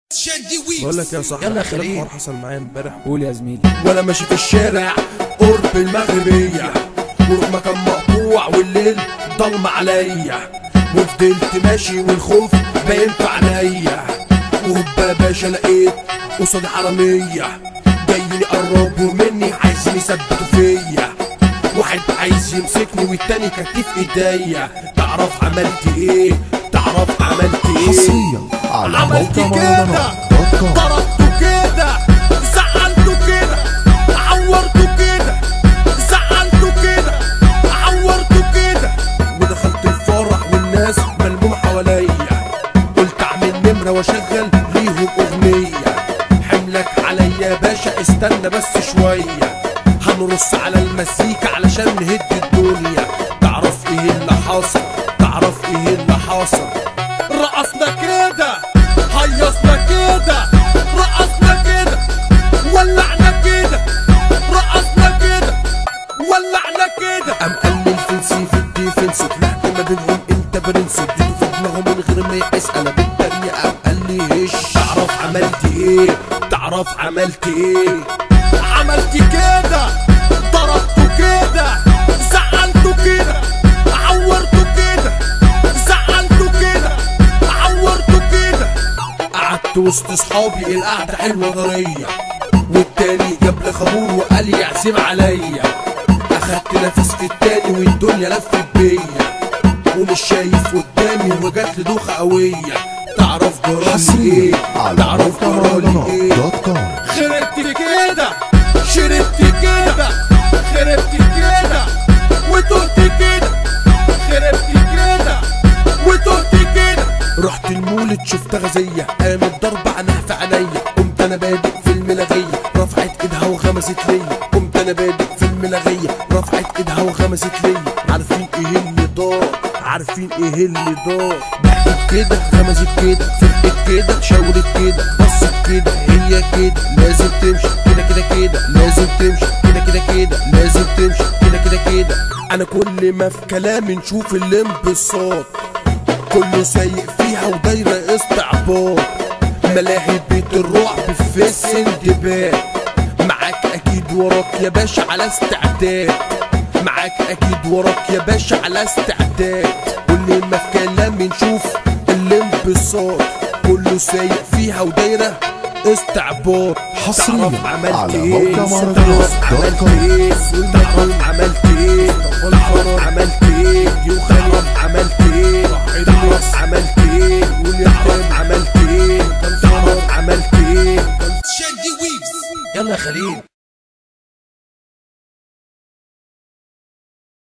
بقول لك يا صاحبي يلا يا أحكي لك خليل. حوار حصل معايا امبارح قول يا زميلي وانا ماشي في الشارع قرب المغربية ورغم كان مقطوع والليل ضلم عليا وفضلت ماشي والخوف باين في عينيا وهوبا باشا لقيت قصادي حرامية جايين يقربوا مني عايزين يثبتوا فيا واحد عايز يمسكني والتاني كتف ايديا تعرف عملت ايه تعرف عملت ايه حصريا على عملت موقع كده مهرجانات دوت كوم ضربته كده زعلته كده عورته كده زعلته كده عورته كده ودخلت الفرح والناس ملموم حواليا قلت اعمل نمرة واشغل ليهم اغنية حملك عليا يا باشا استنى بس شوية هنرص على المزيكا علشان نهد الدنيا تعرف ايه اللي حاصل تعرف ايه اللي حاصل رقصنا كده هيصنا كده رقصنا كده ولعنا كده رقصنا كده ولعنا كده قام قال لي الفنسي في الديفنس طلعت ما بينهم انت برنس اديته في دماغه من غير ما يحس انا بالتريقه قام قال لي ايش تعرف عملت ايه تعرف عملت ايه عملت كده ضربته كده زعلته كده عورته كده زعلته كده عورته كده قعدت وسط صحابي القعدة حلوة ضرية والتاني جاب لي خمور وقال لي يعزم عليا اخدت نفس في التاني والدنيا لفت بيا ومش شايف قدامي وجات لي دوخة قوية تعرف جرالي ايه حصريا على تعرف موقع جرالي مهرجانات ايه دوت كوم خربت كده شربت كده خربت كده وتهت كده خربت كده وتهت كده رحت المولد شفت غزية قامت ضربة عنها في عينيا قمت انا بادئ في الملغية رفعت ايدها وغمست ليا قمت انا بادئ في الملغية رفعت ايدها وغمست ليا عارفين ايه اللي دار عارفين ايه اللي دار ضحكت كده غمزت كده فرقت كده شاورت كده بصت كده هي كده لازم تمشي كده كده كده لازم تمشي كده كده كده لازم تمشي كده كده كده انا كل ما في كلامي نشوف الانبساط كله سايق فيها ودايرة استعباط ملاهي بيت الرعب في السندباد معاك اكيد وراك يا باشا على استعداد معاك اكيد وراك يا باشا على استعداد كل ما في كلامي نشوف الانبساط كله سايق فيها ودايرة استعباط حصرياً تعرف عملت على ايه موقع مهرجانات تعرف دوت عملت كوم. ايه تعرف عملت ايه تعرف عملت ايه تعرف عملت ايه تعرف عملت ايه قول يا تعرف عملت ايه تعرف عملت ايه يلا يا خليل